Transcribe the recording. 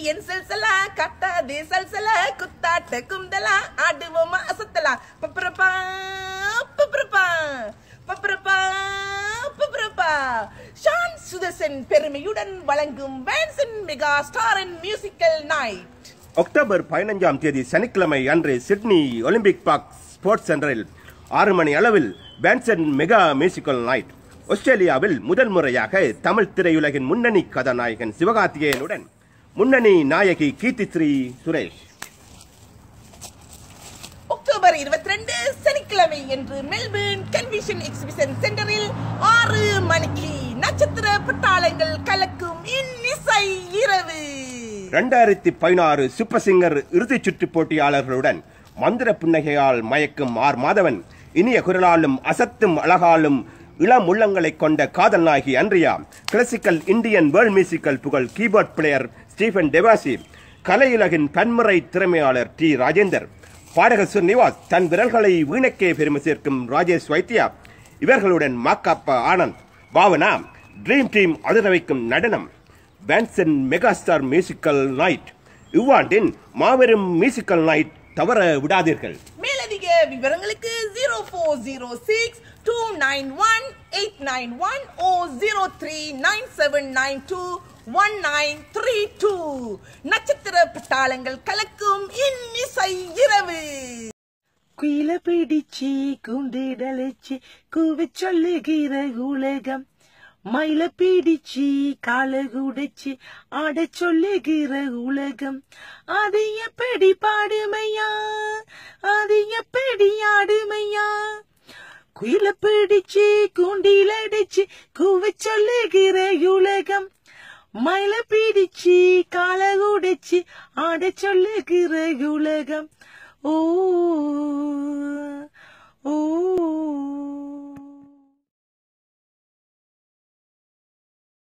என் சல்சலா கட்டாதே சல்சலா குத்தாட்ட குந்தலா ஆடுவோமா அசத்தலா பப்பரப்பா பப்பரப்பா பப்பரப்பா பப்பரப்பா ஷான் சுதர்சன் பெருமையுடன் வழங்கும் வேன்சன் mega star and musical night October பதினஞ்சாம் தேதி சனிக்கிழமை அன்று சிட்னி ஒலிம்பிக் பார்க் ஸ்போர்ட்ஸ் சென்டரில் ஆறு மணி அளவில் பேன்சன் மெகா மியூசிக்கல் நைட் ஆஸ்திரேலியாவில் முதல் முறையாக தமிழ் திரையுலகின் முன்னணி கதாநாயகன் சிவகார்த்திகேயனுடன் முன்னணி நாயகி கீர்த்தி ஸ்ரீ சுரேஷ் அக்டோபர் 22 சனிக்கிழமை என்று மெல்பர்ன் கன்வென்ஷன் எக்ஸிபிஷன் சென்டரில் ஆறு மணிக்கு நட்சத்திர பட்டாளங்கள் கலக்கும் இன்னிசை இரவு இரண்டாயிரத்தி பதினாறு சூப்பர் சிங்கர் இறுதிச் சுற்று போட்டியாளர்களுடன் மந்திர புன்னகையால் மயக்கும் ஆர் மாதவன் இனிய குரலாலும் அசத்தும் அழகாலும் இளம் உள்ளங்களைக் கொண்ட காதல் நாயகி Andrea classical Indian world musical புகழ் கீபோர்ட் பிளேயர் ஸ்டீஃபன் டெவாசி கலையுலகின் பன்முறை திறமையாளர் டி ராஜேந்தர் பாடகர் ஸ்ரீனிவாஸ் தன் விரல்களை வீணக்கே பெருமை சேர்க்கும் ராஜேஷ் வைத்தியா இவர்களுடன் மாக்காப்பா ஆனந்த் பாவனா ட்ரீம் டீம் அதிர வைக்கும் நடனம் பேன்சன் மெகாஸ்டார் மியூசிக்கல் நைட் இவ்வாண்டின் மாபெரும் மியூசிக்கல் நைட் தவற விடாதீர்கள் மேலதிக விவரங்களுக்கு zero four zero six two nine one eight nine one o zero three nine seven nine two one nine three two நட்சத்திர பட்டாளங்கள் கலக்கும் இன்னிசை இரவு குயில பிடிச்சி குந்திடலிச்சு கூவி சொல்லுகிற உலகம் மயில பிடிச்சி கால குடிச்சு ஆட சொல்லுகிற உலகம் அது எப்படி பாடுமையா அது எப்படி ஆடுமையா குயில பிடிச்சு கூண்டில் அடிச்சு கூவி சொல்லுகிற உலகம் மயில பிடிச்சு கால குடிச்சு ஆட சொல்லுகிற உலகம் ஓ